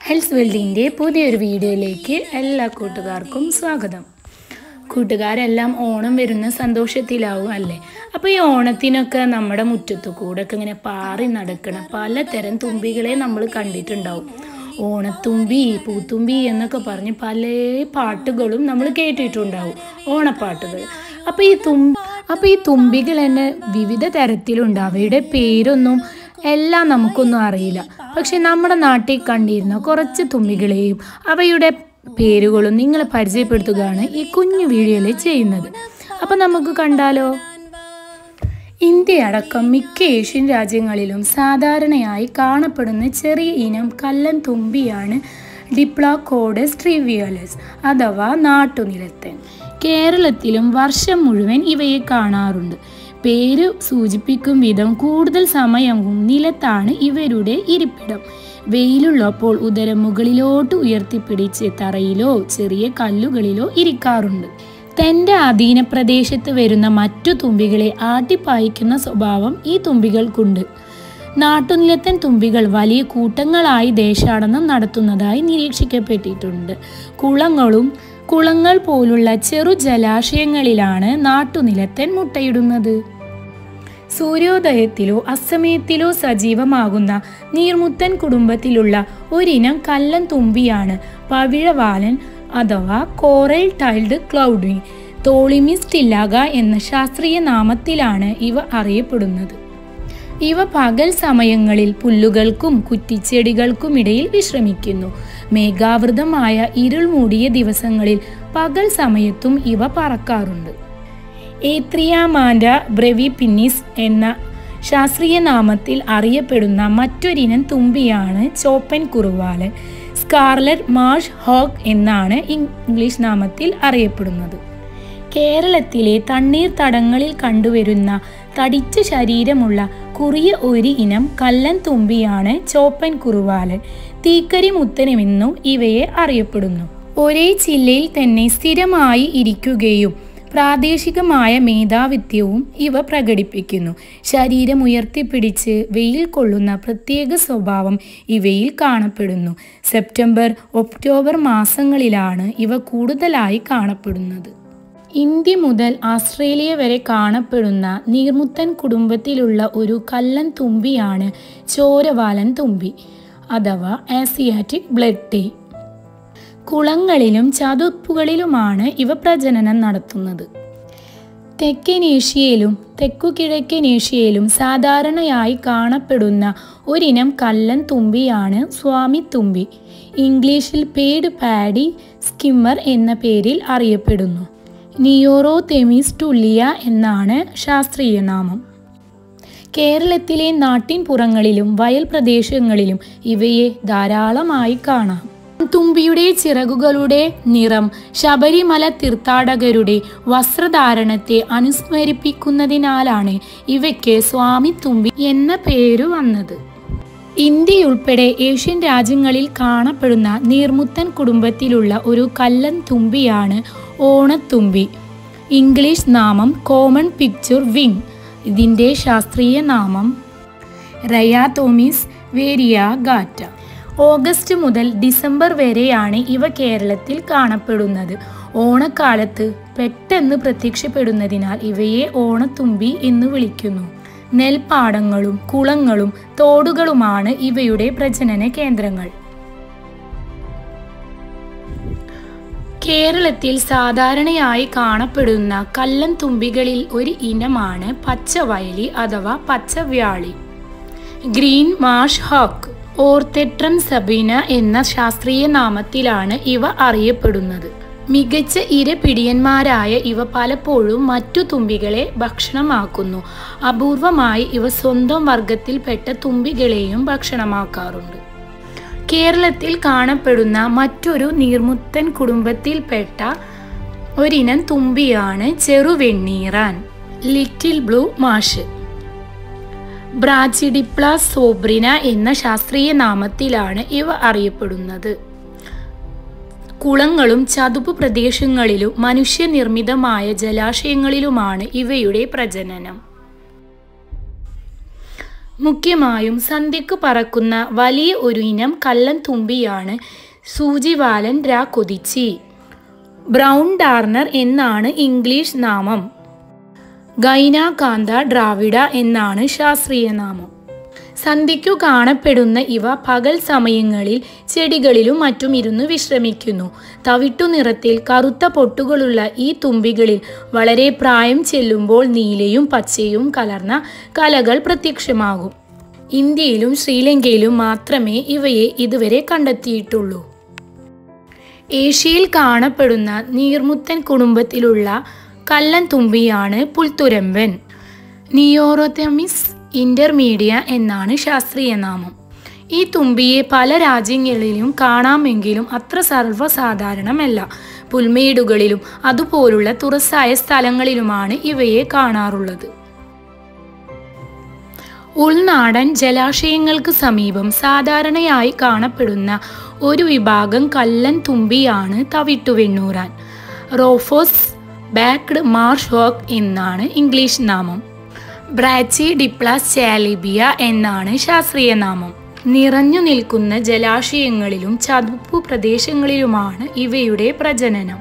health വേൾഡിൻ്റെ പുതിയൊരു വീഡിയോയിലേക്ക് എല്ലാ കൂട്ടുകാർക്കും സ്വാഗതം കൂട്ടുകാരെല്ലാം ഓണം വരുന്ന സന്തോഷത്തിലാവും അല്ലേ അപ്പോൾ ഈ ഓണത്തിനൊക്കെ നമ്മുടെ മുറ്റത്തു കൂടെ ഒക്കെ ഇങ്ങനെ പാറി നടക്കണ പലതരം തുമ്പികളെ നമ്മൾ കണ്ടിട്ടുണ്ടാവും ഓണത്തുമ്പി പൂത്തുമ്പി എന്നൊക്കെ പറഞ്ഞ് പല പാട്ടുകളും നമ്മൾ കേട്ടിട്ടുണ്ടാവും ഓണപ്പാട്ടുകൾ അപ്പോൾ ഈ തുമ്പി അപ്പോൾ ഈ തുമ്പികൾ തന്നെ വിവിധ തരത്തിലുണ്ട് അവയുടെ പേരൊന്നും എല്ലാം നമുക്കൊന്നും അറിയില്ല പക്ഷെ നമ്മുടെ നാട്ടിൽ കണ്ടിരുന്ന കുറച്ച് തുമ്പികളെയും അവയുടെ പേരുകളും നിങ്ങളെ പരിചയപ്പെടുത്തുകയാണ് ഈ കുഞ്ഞു വീഡിയോയിൽ ചെയ്യുന്നത് അപ്പം നമുക്ക് കണ്ടാലോ ഇന്ത്യ അടക്കം മിക്ക ഏഷ്യൻ രാജ്യങ്ങളിലും സാധാരണയായി കാണപ്പെടുന്ന ചെറിയ ഇനം കല്ലൻ തുമ്പിയാണ് ഡിപ്ലോകോഡസ് ട്രിവിയോലസ് അഥവാ നാട്ടുനിലത്തൻ കേരളത്തിലും വർഷം മുഴുവൻ ഇവയെ കാണാറുണ്ട് പേര് സൂചിപ്പിക്കും വിധം കൂടുതൽ സമയവും നിലത്താണ് ഇവരുടെ ഇരിപ്പിടം വെയിലുള്ളപ്പോൾ ഉദരം മുകളിലോട്ട് ഉയർത്തിപ്പിടിച്ച് തറയിലോ ചെറിയ കല്ലുകളിലോ ഇരിക്കാറുണ്ട് തൻ്റെ അധീന പ്രദേശത്ത് വരുന്ന മറ്റു തുമ്പികളെ ആട്ടിപ്പായിക്കുന്ന സ്വഭാവം ഈ തുമ്പികൾക്കുണ്ട് നാട്ടുനിലത്തൻ തുമ്പികൾ വലിയ കൂട്ടങ്ങളായി ദേശാടനം നടത്തുന്നതായി നിരീക്ഷിക്കപ്പെട്ടിട്ടുണ്ട് കുളങ്ങളും കുളങ്ങൾ പോലുള്ള ചെറു ജലാശയങ്ങളിലാണ് നാട്ടുനിലത്തൻ മുട്ടയിടുന്നത് സൂര്യോദയത്തിലോ അസ്തമയത്തിലോ സജീവമാകുന്ന നീർമുത്തൻ കുടുംബത്തിലുള്ള ഒരിനം കല്ലൻ തുമ്പിയാണ് പവിഴവാലൻ അഥവാ കോറൽ ടൈൽഡ് ക്ലൗഡി തോളിമിസ്റ്റില്ലാക എന്ന ശാസ്ത്രീയ നാമത്തിലാണ് ഇവ അറിയപ്പെടുന്നത് ഇവ പകൽ സമയങ്ങളിൽ പുല്ലുകൾക്കും കുറ്റിച്ചെടികൾക്കുമിടയിൽ വിശ്രമിക്കുന്നു മേഘാവൃതമായ ഇരുൾ മൂടിയ ദിവസങ്ങളിൽ പകൽ സമയത്തും ഇവ പറക്കാറുണ്ട് ഏത്രിയാമാൻഡ ബ്രെവിപിന്നിസ് എന്ന ശാസ്ത്രീയ നാമത്തിൽ അറിയപ്പെടുന്ന മറ്റൊരിനം തുമ്പിയാണ് ചോപ്പൻ കുറുവാലൻ സ്കാർലറ്റ് മാർഷ് ഹോക്ക് എന്നാണ് ഇംഗ്ലീഷ് നാമത്തിൽ അറിയപ്പെടുന്നത് കേരളത്തിലെ തണ്ണീർത്തടങ്ങളിൽ കണ്ടുവരുന്ന തടിച്ച ശരീരമുള്ള കുറിയ ഒരു ഇനം കല്ലൻ തുമ്പിയാണ് ചോപ്പൻ കുറുവാലൻ തീക്കരി മുത്തനുമെന്നും ഇവയെ അറിയപ്പെടുന്നു ഒരേ ജില്ലയിൽ തന്നെ സ്ഥിരമായി ഇരിക്കുകയും പ്രാദേശികമായ മേധാവിത്വവും ഇവ പ്രകടിപ്പിക്കുന്നു ശരീരം ഉയർത്തിപ്പിടിച്ച് വെയിൽ കൊള്ളുന്ന പ്രത്യേക സ്വഭാവം ഇവയിൽ കാണപ്പെടുന്നു സെപ്റ്റംബർ ഒക്ടോബർ മാസങ്ങളിലാണ് ഇവ കൂടുതലായി കാണപ്പെടുന്നത് ഇന്ത്യ മുതൽ ഓസ്ട്രേലിയ വരെ കാണപ്പെടുന്ന നീർമുത്തൻ കുടുംബത്തിലുള്ള ഒരു കല്ലൻ തുമ്പിയാണ് ചോരവാലൻ തുമ്പി അഥവാ ആസിയാറ്റിക് ബ്ലഡ് ടീ കുളങ്ങളിലും ചതുപ്പുകളിലുമാണ് ഇവ പ്രജനനം നടത്തുന്നത് തെക്കൻ ഏഷ്യയിലും തെക്കു കിഴക്കൻ ഏഷ്യയിലും സാധാരണയായി കാണപ്പെടുന്ന ഒരിനം കല്ലൻ തുമ്പിയാണ് സ്വാമി തുമ്പി ഇംഗ്ലീഷിൽ പേഡ് പാഡി സ്കിമ്മർ എന്ന പേരിൽ അറിയപ്പെടുന്നു നിയോറോ തെമിസ് ടുല്ലിയ എന്നാണ് ശാസ്ത്രീയ നാമം കേരളത്തിലെ നാട്ടിൻപുറങ്ങളിലും വയൽ പ്രദേശങ്ങളിലും ഇവയെ ധാരാളമായി കാണാം തുമ്പിയുടെ ചിറകുകളുടെ നിറം ശബരിമല തീർത്ഥാടകരുടെ വസ്ത്രധാരണത്തെ അനുസ്മരിപ്പിക്കുന്നതിനാലാണ് ഇവയ്ക്ക് സ്വാമി തുമ്പി എന്ന പേരു വന്നത് ഇന്ത്യയുൾപ്പെടെ ഏഷ്യൻ രാജ്യങ്ങളിൽ കാണപ്പെടുന്ന നീർമുത്തൻ കുടുംബത്തിലുള്ള ഒരു കല്ലൻ തുമ്പിയാണ് ഓണത്തുമ്പി ഇംഗ്ലീഷ് നാമം കോമൺ പിക്ചർ വിങ് ഇതിൻ്റെ ശാസ്ത്രീയ നാമം റയാതോമിസ് വേരിയ ഗാറ്റ ഓഗസ്റ്റ് മുതൽ ഡിസംബർ വരെയാണ് ഇവ കേരളത്തിൽ കാണപ്പെടുന്നത് ഓണക്കാലത്ത് പെട്ടെന്ന് പ്രത്യക്ഷപ്പെടുന്നതിനാൽ ഇവയെ ഓണത്തുമ്പി എന്ന് വിളിക്കുന്നു നെൽപ്പാടങ്ങളും കുളങ്ങളും തോടുകളുമാണ് ഇവയുടെ പ്രജനന കേന്ദ്രങ്ങൾ കേരളത്തിൽ സാധാരണയായി കാണപ്പെടുന്ന കല്ലൻ തുമ്പികളിൽ ഒരു ഇനമാണ് പച്ചവയലി അഥവാ പച്ചവ്യാളി green marsh hawk Orthetrum sabina എന്ന ശാസ്ത്രീയ നാമത്തിലാണ് ഇവ അറിയപ്പെടുന്നത് മികച്ച ഇരപിടിയന്മാരായ ഇവ പലപ്പോഴും മറ്റു തുമ്പികളെ ഭക്ഷണമാക്കുന്നു അപൂർവമായി ഇവ സ്വന്തം വർഗത്തിൽപ്പെട്ട തുമ്പികളെയും ഭക്ഷണമാക്കാറുണ്ട് കേരളത്തിൽ കാണപ്പെടുന്ന മറ്റൊരു നീർമുത്തൻ കുടുംബത്തിൽപ്പെട്ട ഒരിനം തുമ്പിയാണ് ചെറുവെണ്ണീറാൻ ലിറ്റിൽ ബ്ലൂ മാഷ് ബ്രാച്ചിഡിപ്ല സോബ്രിന എന്ന ശാസ്ത്രീയ നാമത്തിലാണ് ഇവ അറിയപ്പെടുന്നത് കുളങ്ങളും ചതുപ്പ് പ്രദേശങ്ങളിലും മനുഷ്യനിർമ്മിതമായ ജലാശയങ്ങളിലുമാണ് ഇവയുടെ പ്രജനനം മുഖ്യമായും സന്ധ്യക്ക് പറക്കുന്ന വലിയ ഒരു ഇനം കല്ലൻ തുമ്പിയാണ് സൂചിവാലൻ രാ കൊതിച്ചി ബ്രൗൺ ഡാർണർ എന്നാണ് ഇംഗ്ലീഷ് നാമം ഗൈനാകാന്ത ഡ്രാവിഡ എന്നാണ് ശാസ്ത്രീയ നാമം സന്ധ്യയ്ക്കു കാണപ്പെടുന്ന ഇവ പകൽ സമയങ്ങളിൽ ചെടികളിലും മറ്റും ഇരുന്ന് വിശ്രമിക്കുന്നു തവിട്ടു നിറത്തിൽ കറുത്ത പൊട്ടുകളുള്ള ഈ തുമ്പികളിൽ വളരെ പ്രായം ചെല്ലുമ്പോൾ നീലയും പച്ചയും കലർന്ന കലകൾ പ്രത്യക്ഷമാകും ഇന്ത്യയിലും ശ്രീലങ്കയിലും മാത്രമേ ഇവയെ ഇതുവരെ കണ്ടെത്തിയിട്ടുള്ളൂ ഏഷ്യയിൽ കാണപ്പെടുന്ന നീർമുത്തൻ കുടുംബത്തിലുള്ള കല്ലൻ തുമ്പിയാണ് പുൽത്തുരമ്പൻ നിയോറോത്തമിസ് ഇന്റർമീഡിയ എന്നാണ് ശാസ്ത്രീയ നാമം ഈ തുമ്പിയെ പല രാജ്യങ്ങളിലും കാണാമെങ്കിലും അത്ര സർവ്വസാധാരണമല്ല പുൽമേടുകളിലും അതുപോലുള്ള തുറസായ സ്ഥലങ്ങളിലുമാണ് ഇവയെ കാണാറുള്ളത് ഉൾനാടൻ ജലാശയങ്ങൾക്ക് സമീപം സാധാരണയായി കാണപ്പെടുന്ന ഒരു വിഭാഗം കല്ലൻ തുമ്പിയാണ് തവിട്ടുവെണ്ണൂറാൻ റോഫോസ് ബാക്ക്ഡ് മാർഷ് ഹോക്ക് എന്നാണ് ഇംഗ്ലീഷ് നാമം ബ്രാച്ചി ഡിപ്ലാസ് ചാലിബിയ എന്നാണ് ശാസ്ത്രീയ നാമം നിറഞ്ഞു നിൽക്കുന്ന ജലാശയങ്ങളിലും ചതുപ്പു പ്രദേശങ്ങളിലുമാണ് ഇവയുടെ പ്രജനനം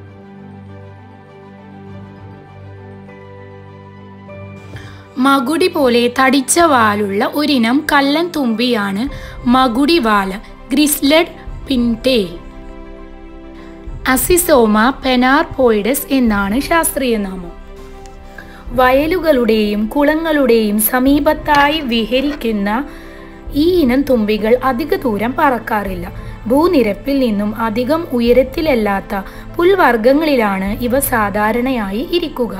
മകുടി പോലെ തടിച്ച വാലുള്ള ഒരിനം കല്ലൻ തുമ്പിയാണ് മകുടി വാല ഗ്രിസ്ലഡ് പിൻറ്റേ അസിസോമ പെനാർപോയിഡസ് എന്നാണ് ശാസ്ത്രീയ നാമം വയലുകളുടെയും കുളങ്ങളുടെയും സമീപത്തായി വിഹരിക്കുന്ന ഈ ഇനം തുമ്പികൾ അധിക ദൂരം പറക്കാറില്ല ഭൂനിരപ്പിൽ നിന്നും അധികം ഉയരത്തിലല്ലാത്ത പുൽവർഗങ്ങളിലാണ് ഇവ സാധാരണയായി ഇരിക്കുക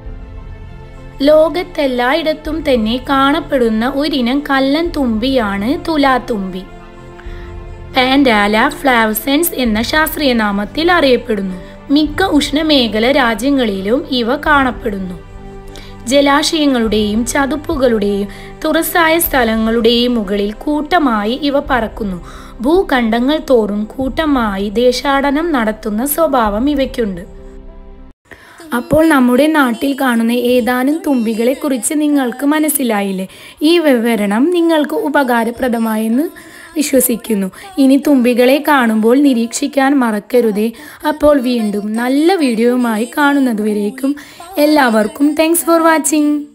ലോകത്തെല്ലായിടത്തും തന്നെ കാണപ്പെടുന്ന ഒരിനം കല്ലൻ തുമ്പിയാണ് തുലാത്തുമ്പി പാൻഡാല ഫ്ലാവസെൻസ് എന്ന ശാസ്ത്രീയ നാമത്തിൽ അറിയപ്പെടുന്നു മിക്ക ഉഷ്ണമേഖല രാജ്യങ്ങളിലും ഇവ കാണപ്പെടുന്നു ജലാശയങ്ങളുടെയും ചതുപ്പുകളുടെയും തുറസായ സ്ഥലങ്ങളുടെയും മുകളിൽ കൂട്ടമായി ഇവ പറക്കുന്നു ഭൂഖണ്ഡങ്ങൾ തോറും കൂട്ടമായി ദേശാടനം നടത്തുന്ന സ്വഭാവം ഇവയ്ക്കുണ്ട് അപ്പോൾ നമ്മുടെ നാട്ടിൽ കാണുന്ന ഏതാനും തുമ്പികളെ കുറിച്ച് നിങ്ങൾക്ക് മനസ്സിലായില്ലേ ഈ വിവരണം നിങ്ങൾക്ക് ഉപകാരപ്രദമായെന്ന് വിശ്വസിക്കുന്നു ഇനി തുമ്പികളെ കാണുമ്പോൾ നിരീക്ഷിക്കാൻ മറക്കരുതേ അപ്പോൾ വീണ്ടും നല്ല വീഡിയോയുമായി കാണുന്നതുവരേക്കും എല്ലാവർക്കും താങ്ക്സ് ഫോർ വാച്ചിങ്